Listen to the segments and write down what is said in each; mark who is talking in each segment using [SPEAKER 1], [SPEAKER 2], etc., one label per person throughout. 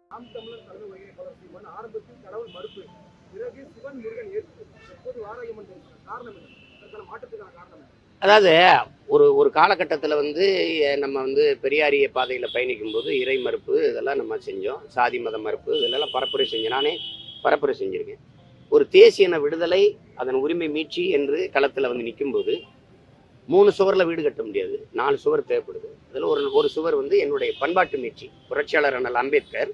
[SPEAKER 1] நாம் தமிழர் தலைமை ஒருங்கிணைப்பாளர் சீமான் ஆரம்பத்தில் கடவுள் மறுப்பு பிறகு சிவன் முருகன் ஏற்பு எப்போது வாராயம்மன் தரிசனம் காரணம் என்ன அதற்கான மாற்றத்துக்கான காரணம் என்ன
[SPEAKER 2] அதாவது ஒரு ஒரு காலகட்டத்தில் வந்து அஹ், நம்ம வந்து பெரியாரிய பாதையில் பயணிக்கும்போது இறை மறுப்பு இதெல்லாம் நம்ம செஞ்சோம் சாதி மத மறுப்பு இதெல்லாம் பரப்புரை செஞ்சோம் நானே பரப்புரை செஞ்சுருக்கேன் ஒரு தேசியன விடுதலை அதன் உரிமை மீட்சி என்று களத்தில் வந்து நிற்கும்போது மூணு சுவரில் வீடு கட்ட முடியாது நாலு சுவர் தேவைப்படுது அதில் ஒரு ஒரு சுவர் வந்து என்னுடைய பண்பாட்டு மீட்சி புரட்சியாளர் அண்ணல் அம்பேத்கர்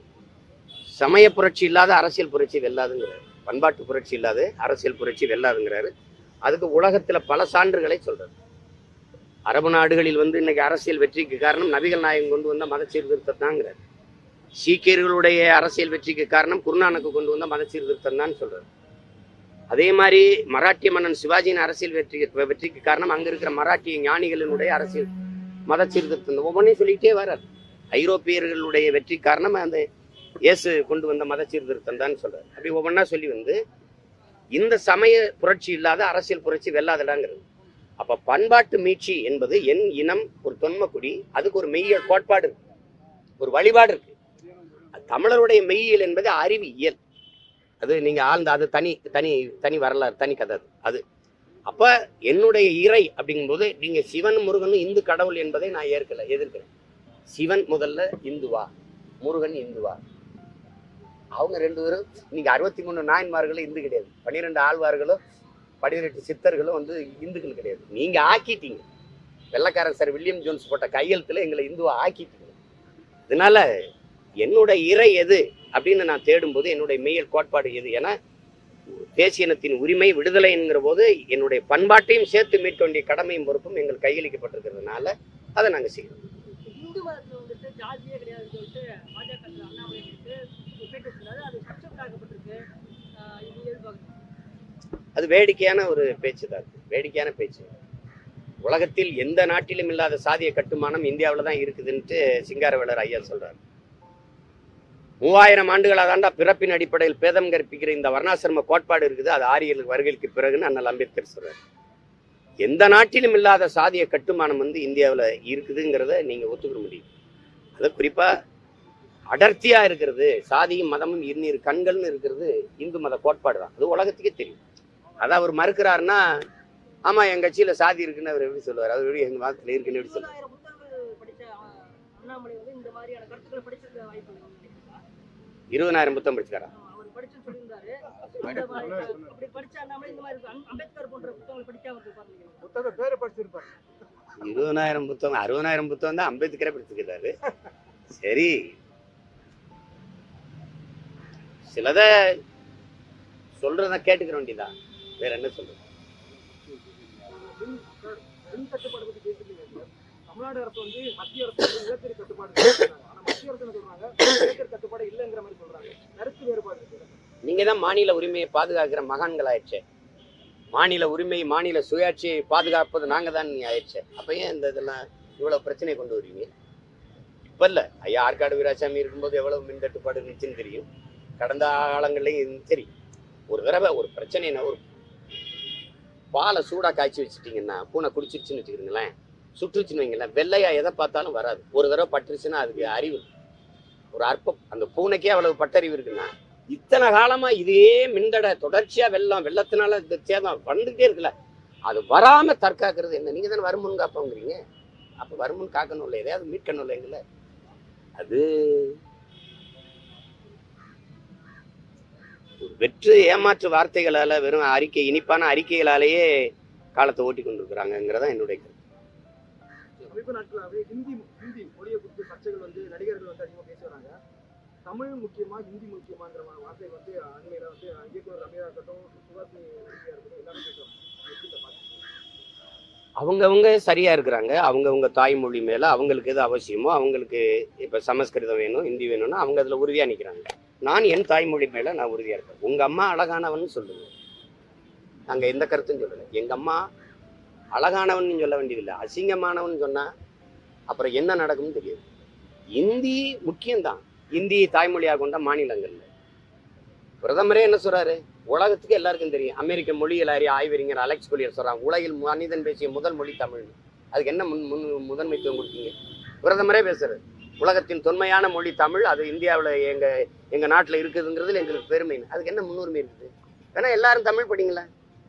[SPEAKER 2] சமய புரட்சி இல்லாத அரசியல் புரட்சி வெல்லாதுங்கிறார் பண்பாட்டு புரட்சி இல்லாத அரசியல் புரட்சி வெல்லாதுங்கிறாரு அதுக்கு உலகத்துல பல சான்றுகளை சொல்றாரு அரபு நாடுகளில் வந்து இன்னைக்கு அரசியல் வெற்றிக்கு காரணம் நபிகள் நாயகம் கொண்டு வந்த மத சீர்திருத்தம் தாங்கிறார் சீக்கியர்களுடைய அரசியல் வெற்றிக்கு காரணம் குருநானக்கு கொண்டு வந்த மத சீர்திருத்தம் தான் சொல்றாரு அதே மாதிரி மராட்டிய மன்னன் சிவாஜியின் அரசியல் வெற்றி வெற்றிக்கு காரணம் அங்க இருக்கிற மராட்டிய ஞானிகளினுடைய அரசியல் மத சீர்திருத்தம் தான். ஒவ்வொன்றையும் சொல்லிக்கிட்டே வர்றார் ஐரோப்பியர்களுடைய வெற்றி காரணம் அந்த இயேசு கொண்டு வந்த மத சீர்திருத்தம் தான் சொல்றாரு அப்படி ஒவ்வொன்றா சொல்லி வந்து இந்த சமய புரட்சி இல்லாத அரசியல் புரட்சி வெல்லாதடாங்கிறது அப்ப பண்பாட்டு மீட்சி என்பது என் இனம் ஒரு தொன்மக்குடி அதுக்கு ஒரு மெய்யியல் கோட்பாடு இருக்கு ஒரு வழிபாடு இருக்கு அது தமிழருடைய மெய்யியல் என்பது அறிவியல் அது நீங்க ஆழ்ந்த அது தனி தனி தனி வரலாறு தனி கதை அது அது அப்ப என்னுடைய இறை அப்படிங்கும்போது நீங்க சிவன் முருகனும் இந்து கடவுள் என்பதை நான் ஏற்கல எதிர்க்கிறேன் சிவன் முதல்ல இந்துவா முருகன் இந்துவா அவங்க ரெண்டு பேரும் நீங்க அறுபத்தி மூணு நாயன்மார்களும் இந்து கிடையாது பன்னிரெண்டு ஆழ்வார்களும் பன்னிரெண்டு சித்தர்களும் வந்து இந்துக்கள் கிடையாது நீங்க ஆக்கிட்டீங்க வெள்ளக்காரன் சார் வில்லியம் ஜோன்ஸ் போட்ட கையெழுத்துல எங்களை இந்துவா ஆக்கிட்டீங்க அதனால என்னோட இறை எது அப்படின்னு நான் தேடும்போது என்னுடைய மெய்யல் கோட்பாடு எது ஏன்னா தேசியனத்தின் உரிமை விடுதலை என்கிற போது என்னுடைய பண்பாட்டையும் சேர்த்து மீட்க வேண்டிய கடமையும் பொறுப்பும் எங்கள் கையளிக்கப்பட்டிருக்கிறதுனால அதை நாங்கள் செய்கிறோம்
[SPEAKER 3] இந்து மதத்துல வந்துட்டு ஜாதியே கிடையாதுன்னு சொல்லிட்டு பாஜக தலைவர் அண்ணாமலை வந்துட்டு பேட்டி சொன்னாரு அது சர்ச்சைக்காகப்பட்டிருக்கு ஆஹ் இது எதிர்பார்க்குறேன்
[SPEAKER 2] அது வேடிக்கையான ஒரு பேச்சு தான் அது. வேடிக்கையான பேச்சு உலகத்தில் எந்த நாட்டிலும் இல்லாத சாதிய கட்டுமானம் இந்தியாவில் தான் இருக்குதுன்ட்டு சிங்காரவேலர் ஐயா சொல்றாரு மூவாயிரம் ஆண்டுகளாக தாண்டா பிறப்பின் அடிப்படையில் பேதம் கற்பிக்கிற இந்த வர்ணாசிரம கோட்பாடு இருக்குது அது ஆரியல் வருகைக்கு பிறகுன்னு அண்ணல் அம்பேத்கர் சொல்றாரு எந்த நாட்டிலும் இல்லாத சாதிய கட்டுமானம் வந்து இந்தியாவில் இருக்குதுங்கிறத நீங்க ஒத்துக்கிற முடியும் அது குறிப்பா அடர்த்தியா இருக்கிறது சாதியும் மதமும் இன்னிரு கண்கள்னு இருக்கிறது இந்து மத கோட்பாடு தான் அது உலகத்துக்கே தெரியும் அதை அவர் மறுக்கிறாருன்னா ஆமா என் கட்சியில சாதி இருக்குன்னு அவர் எப்படி சொல்லுவார் அவர் எப்படி எங்க மதத்துல இருக்குன்னு எப்படி சொல்லுவார்
[SPEAKER 3] இருபதாயிரம் புத்தகங்கள் படிச்ச ஆஹ், அண்ணாமலை வந்து இந்த மாதிரியான கருத்துக்களை படிச்சிருக்க வாய்ப்பு இல்லை
[SPEAKER 2] இருபதாயிரம் புத்தகம் படிச்சுக்காரா
[SPEAKER 3] அவர் படிச்சுன்னு சொல்லியிருந்தாரு இந்த மாதிரி அப்படி படிச்ச அண்ணாமலை இந்த மாதிரி இருக்கு. அம்- அம்பேத்கர் போன்ற புத்தகங்கள் படிக்காம இருப்பாரு
[SPEAKER 1] புத்தக பேரை படிச்சிருப்பாரு
[SPEAKER 2] இருபதாயிரம் புத்தகம் அறுபதாயிரம் புத்தகம் தான் அம்பேத்கரே படிச்சுக்கிறாரு சரி சிலத சொல்றத கேட்டுக்கிற வேண்டியதான் வேற என்ன சொல்றது
[SPEAKER 1] மின் மின் கட்டுப்பாடு பத்தி பேசிருக்கீங்க சார். தமிழ்நாடு அரசு வந்து மத்திய அரசு வந்து நிலக்கரி கட்டுப்பாடு சொல்றாங்க. ஆனா மத்திய அரசு என்ன சொல்றாங்க நிலக்கரி கட்டுப்பாடு இல்லைங்கிற மாதிரி சொல்றாங்க கருத்து வேறுபாடு இருக்கு
[SPEAKER 2] நீங்க தான் மாநில உரிமையை பாதுகாக்கிற மகான்களாயிடுச்சே மாநில உரிமை மாநில சுயாட்சியை பாதுகாப்பது நாங்க தான் நீ ஆயிடுச்சே அப்ப ஏன் இந்த இதெல்லாம் இவ்வளவு பிரச்சனை கொண்டு வருவீங்க இப்ப இல்ல ஐயா ஆற்காடு வீராசாமி இருக்கும்போது எவ்வளவு மின் தட்டுப்பாடு இருந்துச்சுன்னு தெரியும் கடந்த காலங்கள்லயும் தெரியும் ஒரு தடவை ஒரு பிரச்சனைனா ஒரு பாலை சூடா காய்ச்சி வச்சுட்டீங்கன்னா பூனை குடிச்சிருச்சுன்னு வச்சுக்கிறீங்களேன் சுற்றுச்சுன்னு வைங்களேன் வெள்ளையா எதை பார்த்தாலும் வராது ஒரு தடவை பட்டுருச்சுன்னா அதுக்கு அறிவு இருக்கு. ஒரு அற்பம் அந்த பூனைக்கே அவ்வளவு பட்டறிவு இருக்குன்னா இத்தனை காலமா இதே மின்தடை தொடர்ச்சியா வெள்ளம் வெள்ளத்தினால இந்த சேதம் வந்துட்டே இருக்குல்ல அது வராம தற்காக்கிறது என்ன நீங்க தானே வருமுன் காப்போங்கிறீங்க அப்ப வருமுன் காக்கணும் இல்லை எதையாவது மீட்கணும் இல்லை எங்களை அது ஒரு வெற்று ஏமாற்று வார்த்தைகளால வெறும் அறிக்கை இனிப்பான அறிக்கைகளாலேயே காலத்தை ஓட்டி கொண்டிருக்கிறாங்கிறதா என்னுடைய கருத்து.
[SPEAKER 1] சமீப நாட்களாகவே ஹிந்தி ஹிந்தி மொழியை குறித்து சர்ச்சைகள் வந்து நடிகர்கள் வந்து அதிகமாக பேசி வராங்க தமிழ் முக்கியமா ஹிந்தி முக்கியமாங்கிற மா- வார்த்தை வந்து அண்மையில வந்து இயக்குனர் ரம்யா இருக்கட்டும் சுகாசினி நடிகையா இருக்கட்டும் எல்லாரும் பேசுறாங்க எப்படி இதை பார்க்கறீங்க?
[SPEAKER 2] அவங்கவங்க சரியா இருக்கிறாங்க அவங்கவங்க தாய்மொழி மேல அவங்களுக்கு எது அவசியமோ அவங்களுக்கு இப்ப சமஸ்கிருதம் வேணும் ஹிந்தி வேணும்னா அவங்க அதுல உறுதியா நிக்கிறாங்க நான் என் தாய்மொழி மேல நான் உறுதியா இருப்பேன் உங்க அம்மா அழகானவன் சொல்லுங்க நாங்க எந்த கருத்தும் சொல்லல எங்க அம்மா அழகானவன் சொல்ல வேண்டியதில்லை அசிங்கமானவன் சொன்னா அப்புறம் என்ன நடக்கும்னு தெரியாது இந்தி முக்கியம்தான் இந்தி தாய்மொழியாக கொண்ட மாநிலங்கள்ல பிரதமரே என்ன சொல்றாரு உலகத்துக்கு எல்லாருக்கும் தெரியும் அமெரிக்க மொழியியல் அறிய ஆய்வறிஞர் அலெக்ஸ் கொலியர் சொல்றாங்க உலகில் மனிதன் பேசிய முதல் மொழி தமிழ் அதுக்கு என்ன முன் முன் முதன்மைத்துவம் கொடுத்தீங்க பிரதமரே பேசுறாரு உலகத்தின் தொன்மையான மொழி தமிழ் அது இந்தியாவில் எங்க எங்க நாட்டில் இருக்குதுங்கிறதுல எங்களுக்கு பெருமை அதுக்கு என்ன முன்னுரிமை இருக்குது வேணா எல்லாரும் தமிழ் படிங்களேன்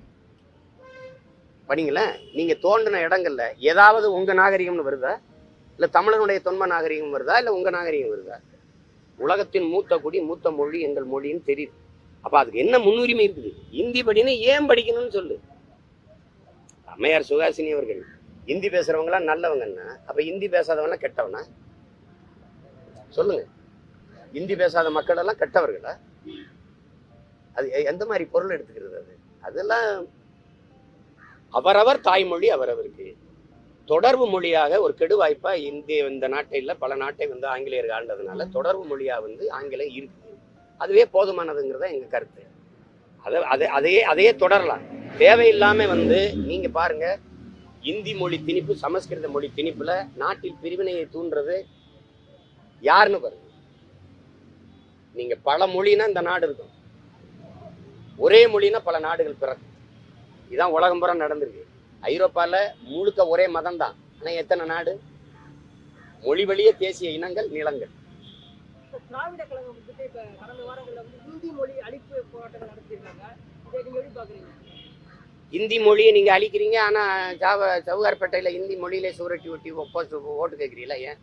[SPEAKER 2] படிங்களேன் நீங்க தோண்டின இடங்கள்ல ஏதாவது உங்க நாகரிகம்னு வருதா இல்ல தமிழனுடைய தொன்ம நாகரிகம் வருதா இல்ல உங்க நாகரிகம் வருதா உலகத்தின் மூத்த குடி மூத்த மொழி எங்கள் மொழின்னு தெரியுது அப்ப அதுக்கு என்ன முன்னுரிமை இருக்குது இந்தி படின்னு ஏன் படிக்கணும்னு சொல்லு அம்மையார் சுகாசினி அவர்கள் இந்தி பேசுறவங்களாம் நல்லவங்கன்னா அப்ப இந்தி பேசாதவங்களாம் கெட்டவனா சொல்லுங்க இந்தி பேசாத மக்கள் எல்லாம் கெட்டவர்களா அது எ- எந்த மாதிரி பொருள் எடுத்துக்கிறது அது அதெல்லாம் அவரவர் தாய்மொழி அவரவருக்கு தொடர்பு மொழியாக ஒரு கெடு வாய்ப்பா இந்திய இந்த நாட்டை இல்ல பல நாட்டை வந்து ஆங்கிலேயர்கள் ஆண்டதுனால தொடர்பு மொழியா வந்து ஆங்கிலம் இருக்குது அதுவே போதுமானதுங்கிறத எங்க கருத்து அதை அதை அதையே அதையே தொடரலாம் தேவையில்லாம வந்து நீங்க பாருங்க இந்தி மொழி திணிப்பு சமஸ்கிருத மொழி திணிப்புல நாட்டில் பிரிவினையை தூண்டுறது யாருன்னு பாருங்க நீங்க பல மொழினா இந்த நாடு இருக்கும் ஒரே மொழினா பல நாடுகள் பிறக்கும் இதான் உலகம் பூரா நடந்திருக்கு ஐரோப்பால முழுக்க ஒரே மதம் தான் ஆனா எத்தனை நாடு மொழி வழிய தேசிய இனங்கள் நிலங்கள்
[SPEAKER 3] இப்ப திராவிட கழகம் வந்துட்டு இப்ப கடந்த வாரங்கள்ல வந்து இந்தி மொழி அழிப்பு போராட்டங்கள் நடத்திருக்காங்க இதை நீங்க எப்படி பாக்குறீங்க
[SPEAKER 2] இந்தி மொழியை நீங்க அழிக்கிறீங்க ஆனா ஜாவ சவுகார்பேட்டையில இந்தி மொழியிலே சுரட்டி ஒட்டி ஒப்போஸ் ஓட்டு கேட்குறீங்களா ஏன்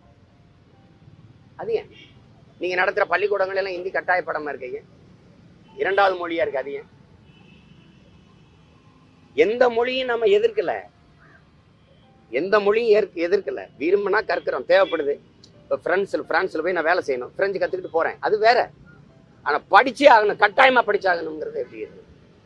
[SPEAKER 2] அது ஏன் நீங்க நடத்துற பள்ளிக்கூடங்கள் எல்லாம் இந்தி கட்டாயப்படமா இருக்கீங்க இரண்டாவது மொழியா இருக்கு அது ஏன் எந்த மொழியும் நம்ம எதிர்க்கல எந்த மொழியும் ஏற்க எதிர்க்கல விரும்பினா கற்கிறோம் தேவைப்படுது இப்போ பிரான்ஸில் பிரான்ஸில் போய் நான் வேலை செய்யணும் பிரெஞ்சு கற்றுக்கிட்டு போகிறேன் அது வேற ஆனால் படிச்சே ஆகணும் கட்டாயமாக படிச்சாகணுங்கிறது எப்படி இருக்கு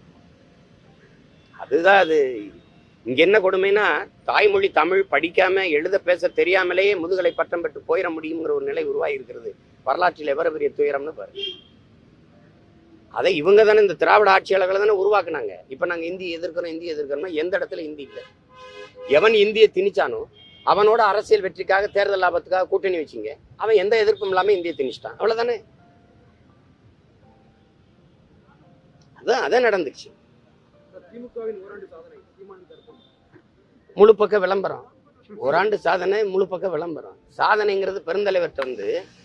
[SPEAKER 2] அதுதான் அது இங்க என்ன கொடுமைனா தாய்மொழி தமிழ் படிக்காம எழுத பேச தெரியாமலேயே முதுகலை பட்டம் பெற்று போயிட முடியுங்கிற ஒரு நிலை உருவாகி இருக்கிறது வரலாற்றில் எவ்வளவு பெரிய துயரம்னு பாரு அதை இவங்க தானே இந்த திராவிட ஆட்சியாளர்களை தானே உருவாக்குனாங்க இப்ப நாங்க இந்தி எதிர்க்கிறோம் இந்தி எதிர்க்கிறோம்னா எந்த இடத்துல இந்தி இல்லை எவன் இந்தியை திணிச்சானோ அவனோட அரசியல் வெற்றிக்காக தேர்தல் லாபத்துக்காக கூட்டணி வச்சிங்க அவன் எந்த எதிர்ப்பும் இல்லாம இந்தியை திணிச்சிட்டான் அவ்வளவுதானே அதான் அதான் நடந்துச்சு
[SPEAKER 1] திமுகவின் ஓராண்டு சாதனை சீமான் கருத்து
[SPEAKER 2] முழு பக்க விளம்பரம் ஓராண்டு சாதனை முழு பக்க விளம்பரம் சாதனைங்கிறது பெருந்தலைவர்கிட்ட வந்து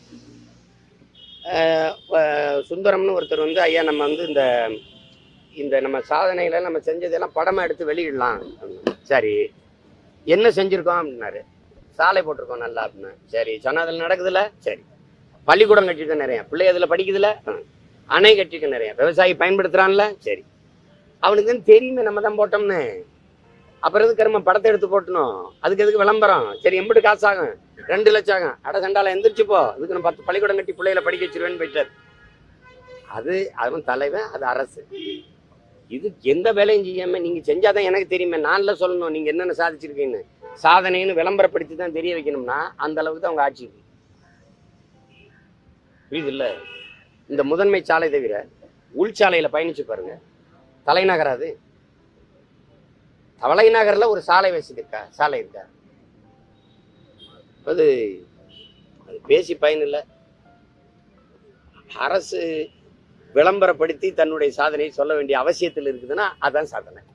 [SPEAKER 2] அஹ், அஹ், சுந்தரம்னு ஒருத்தர் வந்து ஐயா நம்ம வந்து இந்த இந்த நம்ம சாதனைகளை நம்ம செஞ்சதெல்லாம் படமா எடுத்து வெளியிடலாம் அப்படின்னு. சரி என்ன செஞ்சிருக்கோம் அப்படின்னாரு சாலை போட்டிருக்கோம் நல்லா அப்படின்னு சரி சொன்னதில் நடக்குதுல்ல சரி பள்ளிக்கூடம் கட்டிருக்க நிறைய பிள்ளை அதில் படிக்குதுல ம். அணை கட்டிருக்க நிறைய விவசாயி பயன்படுத்துறான்ல சரி அவனுக்கு தான் தெரியுமே நம்ம தான் போட்டோம்னு அப்புறம் எதுக்கு நம்ம படத்தை எடுத்து போட்டணும் அதுக்கு எதுக்கு விளம்பரம் சரி எம்பிட்டு காசு ஆகும் ரெண்டு லட்சம் ஆகும் அட சண்டால எந்திரிச்சு போ அதுக்கு நான் பத்து பள்ளிக்கூடம் கட்டி பிள்ளைகளை படிக்க வச்சிருவேன்னு போயிட்டார் அது அவன் தலைவன் அது அரசு இது எந்த வேலையும் செய்யாம நீங்க செஞ்சாதான் எனக்கு தெரியுமே நான்ல சொல்லணும் நீங்க என்னென்ன சாதிச்சிருக்கீங்கன்னு சாதனைன்னு விளம்பரப்படுத்தி தான் தெரிய வைக்கணும்னா அந்த அளவுக்கு தான் அவங்க ஆட்சி இருக்கு. புரியுது இல்ல இந்த முதன்மை சாலை தவிர உள்சாலையில பயணிச்சு பாருங்க தலைநகர் அது தலைநகர்ல ஒரு சாலை வசதி இருக்கா சாலை இருக்கா அது அது பேசி பயன் இல்லை அரசு விளம்பரப்படுத்தி தன்னுடைய சாதனையை சொல்ல வேண்டிய அவசியத்தில் இருக்குதுன்னா அதான் சாதனை